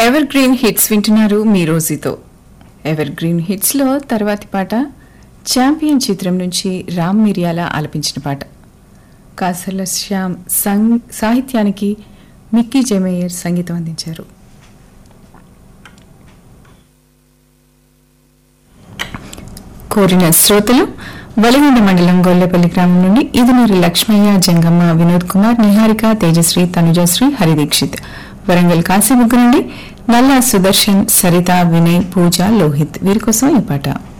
ever green hits వింటున్నారు మీ రోజుతో ever green hits లో తర్వాతి పాట ఛాంపియన్ చిత్రం నుంచి రామ్ మిరియాల ఆలపించిన పాట కాసర్ల శ్యామ్ సంగ్ సాహిత్యానికి మిక్కీ జమేయర్ సంగీతం అందించారు కోరిన శ్రోతలు వలిగొండ మండలం గొల్లపల్లి గ్రామం నుండి ఇదునూరి లక్ష్మయ్య జంగమ్మ వినోద్ కుమార్ నిహారిక తేజశ్రీ తనుజశ్రీ హరిదీక్షిత్ వరంగల్ కాశీబుగ్గ నుండి నల్లా సుదర్శన్ సరిత వినయ్ పూజ లోహిత్ వీరి కోసం ఈ పాట